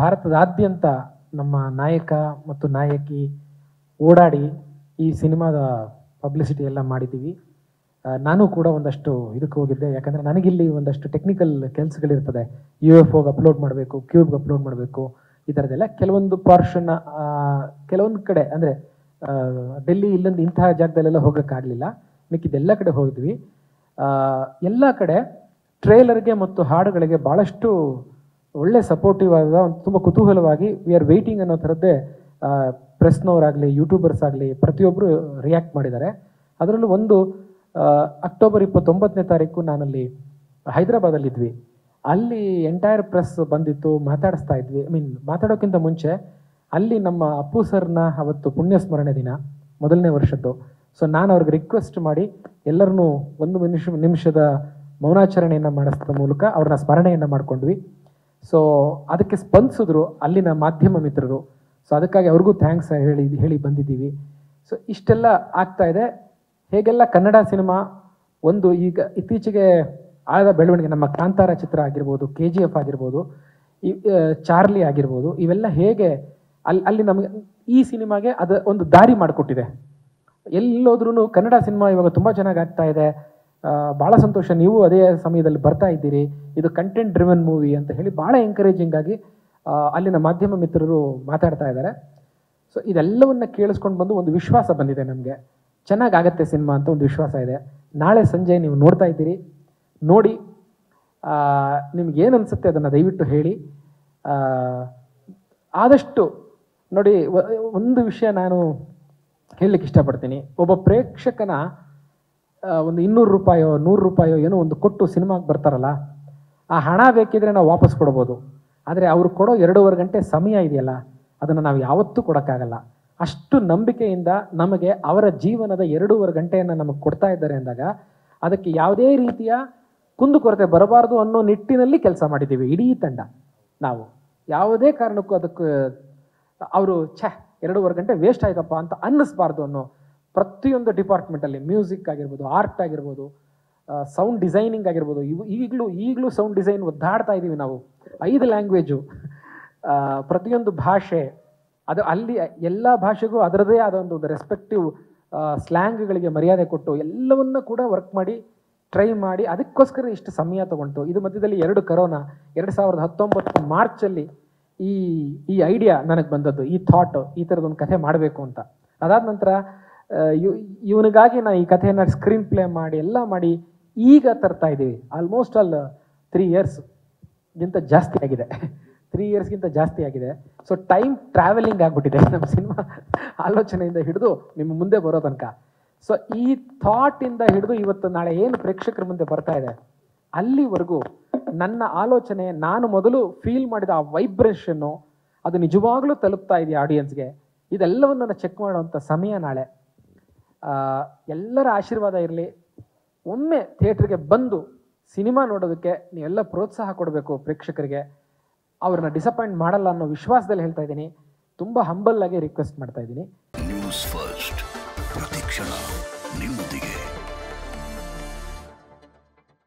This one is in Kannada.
ಭಾರತದಾದ್ಯಂತ ನಮ್ಮ ನಾಯಕ ಮತ್ತು ನಾಯಕಿ ಓಡಾಡಿ ಈ ಸಿನಿಮಾದ ಪಬ್ಲಿಸಿಟಿ ಎಲ್ಲ ಮಾಡಿದ್ದೀವಿ ಆ, ನಾನು ಕೂಡ ಒಂದಷ್ಟು ಇದಕ್ಕೆ ಹೋಗಿದ್ದೆ ಯಾಕಂದರೆ ನನಗಿಲ್ಲಿ ಒಂದಷ್ಟು ಟೆಕ್ನಿಕಲ್ ಕೆಲಸಗಳಿರ್ತದೆ ಯು ಎಫ್ ಓಗೆ ಅಪ್ಲೋಡ್ ಮಾಡಬೇಕು ಕ್ಯೂಬ್ಗೆ ಅಪ್ಲೋಡ್ ಮಾಡಬೇಕು ಈ ಥರದ್ದೆಲ್ಲ ಕೆಲವೊಂದು ಪಾರ್ಷನ್ ಕೆಲವೊಂದು ಕಡೆ ಅಂದರೆ ಡೆಲ್ಲಿ ಇಲ್ಲೊಂದು ಇಂತಹ ಜಾಗದಲ್ಲೆಲ್ಲ ಹೋಗೋಕ್ಕಾಗಲಿಲ್ಲ ಮಿಕ್ಕಿದ್ದೆಲ್ಲ ಕಡೆ ಹೋಗಿದ್ವಿ ಆ, ಎಲ್ಲ ಕಡೆ ಟ್ರೇಲರ್ಗೆ ಮತ್ತು ಹಾಡುಗಳಿಗೆ ಭಾಳಷ್ಟು ಒಳ್ಳೆ ಸಪೋರ್ಟಿವ್ ಆದ ಒಂದು ತುಂಬ ಕುತೂಹಲವಾಗಿ ವಿ ಆರ್ ವೆಯ್ಟಿಂಗ್ ಅನ್ನೋ ಥರದ್ದೇ ಪ್ರೆಸ್ನವರಾಗಲಿ ಯೂಟ್ಯೂಬರ್ಸ್ ಆಗಲಿ ಪ್ರತಿಯೊಬ್ಬರು ರಿಯಾಕ್ಟ್ ಮಾಡಿದ್ದಾರೆ ಅದರಲ್ಲೂ ಒಂದು ಆ, ಅಕ್ಟೋಬರ್ ಇಪ್ಪತ್ತೊಂಬತ್ತನೇ ತಾರೀಕು ನಾನಲ್ಲಿ ಹೈದರಾಬಾದಲ್ಲಿದ್ವಿ ಅಲ್ಲಿ ಎಂಟೈರ್ ಪ್ರೆಸ್ ಬಂದಿತ್ತು ಮಾತಾಡಿಸ್ತಾ ಇದ್ವಿ ಐ ಮೀನ್ ಮಾತಾಡೋಕ್ಕಿಂತ ಮುಂಚೆ ಅಲ್ಲಿ ನಮ್ಮ ಅಪ್ಪು ಸರ್ನ ಅವತ್ತು ಪುಣ್ಯ ಸ್ಮರಣೆ ದಿನ ಮೊದಲನೇ ವರ್ಷದ್ದು ಸೊ ನಾನು ಅವ್ರಿಗೆ ರಿಕ್ವೆಸ್ಟ್ ಮಾಡಿ ಎಲ್ಲರನ್ನೂ ಒಂದು ನಿಮಿಷ ನಿಮಿಷದ ಮೌನಾಚರಣೆಯನ್ನು ಮಾಡಿಸಿದ ಮೂಲಕ ಅವ್ರನ್ನ ಸ್ಮರಣೆಯನ್ನು ಮಾಡ್ಕೊಂಡ್ವಿ ಸೊ ಅದಕ್ಕೆ ಸ್ಪಂದಿಸಿದ್ರು ಅಲ್ಲಿನ ಮಾಧ್ಯಮ ಮಿತ್ರರು ಸೊ ಅದಕ್ಕಾಗಿ ಅವ್ರಿಗೂ ಥ್ಯಾಂಕ್ಸ್ ಹೇಳಿ ಹೇಳಿ ಬಂದಿದ್ದೀವಿ ಸೊ ಇಷ್ಟೆಲ್ಲ ಆಗ್ತಾ ಇದೆ ಹೇಗೆಲ್ಲ ಕನ್ನಡ ಸಿನಿಮಾ ಒಂದು ಈಗ ಇತ್ತೀಚೆಗೆ ಆದ ಬೆಳವಣಿಗೆ ನಮ್ಮ ಕಾಂತಾರ ಚಿತ್ರ ಆಗಿರ್ಬೋದು ಕೆ ಜಿ ಎಫ್ ಆಗಿರ್ಬೋದು ಈ ಆ, ಚಾರ್ಲಿ ಆಗಿರ್ಬೋದು ಇವೆಲ್ಲ ಹೇಗೆ ಅಲ್ಲಿ ಅಲ್ಲಿ ನಮಗೆ ಈ ಸಿನಿಮಾಗೆ ಅದು ಒಂದು ದಾರಿ ಮಾಡಿಕೊಟ್ಟಿದೆ ಎಲ್ಲೋದ್ರೂ ಕನ್ನಡ ಸಿನಿಮಾ ಇವಾಗ ತುಂಬ ಚೆನ್ನಾಗಿ ಆಗ್ತಾ ಇದೆ ಆ, ಭಾಳ ಸಂತೋಷ ನೀವು ಅದೇ ಸಮಯದಲ್ಲಿ ಬರ್ತಾ ಇದ್ದೀರಿ ಇದು ಕಂಟೆಂಟ್ ಡ್ರಿವನ್ ಮೂವಿ ಅಂತ ಹೇಳಿ ಭಾಳ ಎಂಕರೇಜಿಂಗ್ ಆಗಿ ಆ, ಅಲ್ಲಿನ ಮಾಧ್ಯಮ ಮಿತ್ರರು ಮಾತಾಡ್ತಾ ಇದ್ದಾರೆ ಸೊ ಇದೆಲ್ಲವನ್ನ ಕೇಳಿಸ್ಕೊಂಡು ಬಂದು ಒಂದು ವಿಶ್ವಾಸ ಬಂದಿದೆ ನಮಗೆ ಚೆನ್ನಾಗಾಗತ್ತೆ ಸಿನಿಮಾ ಅಂತ ಒಂದು ವಿಶ್ವಾಸ ಇದೆ ನಾಳೆ ಸಂಜೆ ನೀವು ನೋಡ್ತಾ ಇದ್ದೀರಿ ನೋಡಿ ನಿಮ್ಗೆ ಏನು ಅನಿಸುತ್ತೆ ಅದನ್ನು ದಯವಿಟ್ಟು ಹೇಳಿ ಆ, ಆದಷ್ಟು ನೋಡಿ ಒ- ಒಂದು ವಿಷಯ ನಾನು ಹೇಳಲಿಕ್ಕೆ ಇಷ್ಟಪಡ್ತೀನಿ ಒಬ್ಬ ಪ್ರೇಕ್ಷಕನ ಆ, ಒಂದು ಇನ್ನೂರು ರೂಪಾಯೋ ನೂರು ರೂಪಾಯೋ ಏನೋ ಒಂದು ಕೊಟ್ಟು ಸಿನಿಮಾಗೆ ಬರ್ತಾರಲ್ಲ ಆ ಹಣ ಬೇಕಿದ್ರೆ ನಾವು ವಾಪಸ್ ಕೊಡ್ಬೋದು ಆದರೆ ಅವ್ರು ಕೊಡೋ ಎರಡೂವರೆ ಗಂಟೆ ಸಮಯ ಇದೆಯಲ್ಲ ಅದನ್ನು ನಾವು ಯಾವತ್ತೂ ಕೊಡೋಕ್ಕಾಗಲ್ಲ ಅಷ್ಟು ನಂಬಿಕೆಯಿಂದ ನಮಗೆ ಅವರ ಜೀವನದ ಎರಡೂವರೆ ಗಂಟೆಯನ್ನು ನಮಗೆ ಕೊಡ್ತಾ ಇದ್ದಾರೆ ಅಂದಾಗ ಅದಕ್ಕೆ ಯಾವುದೇ ರೀತಿಯ ಕುಂದುಕೊರತೆ ಬರಬಾರ್ದು ಅನ್ನೋ ನಿಟ್ಟಿನಲ್ಲಿ ಕೆಲಸ ಮಾಡಿದ್ದೀವಿ ಇಡೀ ತಂಡ ನಾವು ಯಾವುದೇ ಕಾರಣಕ್ಕೂ ಅದಕ್ಕೆ ಅವರು ಛೆ ಎರಡೂವರೆ ಗಂಟೆ ವೇಸ್ಟ್ ಆಯ್ತಪ್ಪ ಅಂತ ಅನ್ನಿಸ್ಬಾರ್ದು ಅನ್ನೋ ಪ್ರತಿಯೊಂದು ಡಿಪಾರ್ಟ್ಮೆಂಟಲ್ಲಿ ಮ್ಯೂಸಿಕ್ ಆಗಿರ್ಬೋದು ಆರ್ಟ್ ಆಗಿರ್ಬೋದು ಸೌಂಡ್ ಡಿಸೈನಿಂಗ್ ಆಗಿರ್ಬೋದು ಇವು ಈಗಲೂ ಈಗಲೂ ಸೌಂಡ್ ಡಿಸೈನ್ ಒದ್ದಾಡ್ತಾ ಇದ್ದೀವಿ ನಾವು ಐದು ಲ್ಯಾಂಗ್ವೇಜು ಪ್ರತಿಯೊಂದು ಭಾಷೆ ಅದು ಅಲ್ಲಿ ಎಲ್ಲ ಭಾಷೆಗೂ ಅದರದೇ ಆದ ಒಂದು ರೆಸ್ಪೆಕ್ಟಿವ್ ಸ್ಲ್ಯಾಂಗ್ಗಳಿಗೆ ಮರ್ಯಾದೆ ಕೊಟ್ಟು ಎಲ್ಲವನ್ನ ಕೂಡ ವರ್ಕ್ ಮಾಡಿ ಟ್ರೈ ಮಾಡಿ ಅದಕ್ಕೋಸ್ಕರ ಇಷ್ಟು ಸಮಯ ತಗೊಂಡು ಇದು ಮಧ್ಯದಲ್ಲಿ ಎರಡು ಕರೋನಾ ಎರಡು ಸಾವಿರದ ಹತ್ತೊಂಬತ್ತು ಮಾರ್ಚಲ್ಲಿ ಈ ಈ ಐಡಿಯಾ ನನಗೆ ಬಂದದ್ದು ಈ ಥಾಟ್ ಈ ಥರದೊಂದು ಕಥೆ ಮಾಡಬೇಕು ಅಂತ ಅದಾದ ನಂತರ ಇವನಿಗಾಗಿ ನಾನು ಈ ಕಥೆಯನ್ನು ಸ್ಕ್ರೀನ್ ಪ್ಲೇ ಮಾಡಿ ಎಲ್ಲ ಮಾಡಿ ಈಗ ತರ್ತಾ ಇದ್ದೀವಿ ಆಲ್ಮೋಸ್ಟ್ ಆಲ್ ತ್ರೀ ಇಯರ್ಸ್ ಗಿಂತ ಜಾಸ್ತಿ ಆಗಿದೆ ತ್ರೀ ಇಯರ್ಸ್ಗಿಂತ ಜಾಸ್ತಿ ಆಗಿದೆ ಸೊ ಟೈಮ್ ಟ್ರಾವೆಲಿಂಗ್ ಆಗಿಬಿಟ್ಟಿದೆ ನಮ್ಮ ಸಿನಿಮಾ ಆಲೋಚನೆಯಿಂದ ಹಿಡಿದು ನಿಮ್ಮ ಮುಂದೆ ಬರೋ ತನಕ ಸೊ ಈ ಥಾಟಿಂದ ಹಿಡಿದು ಇವತ್ತು ನಾಳೆ ಏನು ಪ್ರೇಕ್ಷಕರ ಮುಂದೆ ಬರ್ತಾ ಇದೆ ಅಲ್ಲಿವರೆಗೂ ನನ್ನ ಆಲೋಚನೆ ನಾನು ಮೊದಲು ಫೀಲ್ ಮಾಡಿದ ಆ ವೈಬ್ರೇಷನ್ನು ಅದು ನಿಜವಾಗ್ಲೂ ತಲುಪ್ತಾ ಇದೆಯಾ ಆಡಿಯನ್ಸ್ಗೆ ಇದೆಲ್ಲವನ್ನು ನಾನು ಚೆಕ್ ಮಾಡುವಂಥ ಸಮಯ ನಾಳೆ ಆ, ಎಲ್ಲರ ಆಶೀರ್ವಾದ ಇರಲಿ ಒಮ್ಮೆ ಥಿಯೇಟ್ರಿಗೆ ಬಂದು ಸಿನಿಮಾ ನೋಡೋದಕ್ಕೆ ನೀವೆಲ್ಲ ಪ್ರೋತ್ಸಾಹ ಕೊಡಬೇಕು ಪ್ರೇಕ್ಷಕರಿಗೆ ಅವ್ರನ್ನ ಡಿಸಪಾಯಿಂಟ್ ಮಾಡಲ್ಲ ಅನ್ನೋ ವಿಶ್ವಾಸದಲ್ಲಿ ಹೇಳ್ತಾ ಇದ್ದೀನಿ ತುಂಬ ಹಂಬಲ್ ಆಗಿ ರಿಕ್ವೆಸ್ಟ್ ಮಾಡ್ತಾ ಇದ್ದೀನಿ ನ್ಯೂಸ್ ಫಸ್ಟ್ ಪ್ರತಿಕ್ಷಣ ನಿಮ್ಮೊಂದಿಗೆ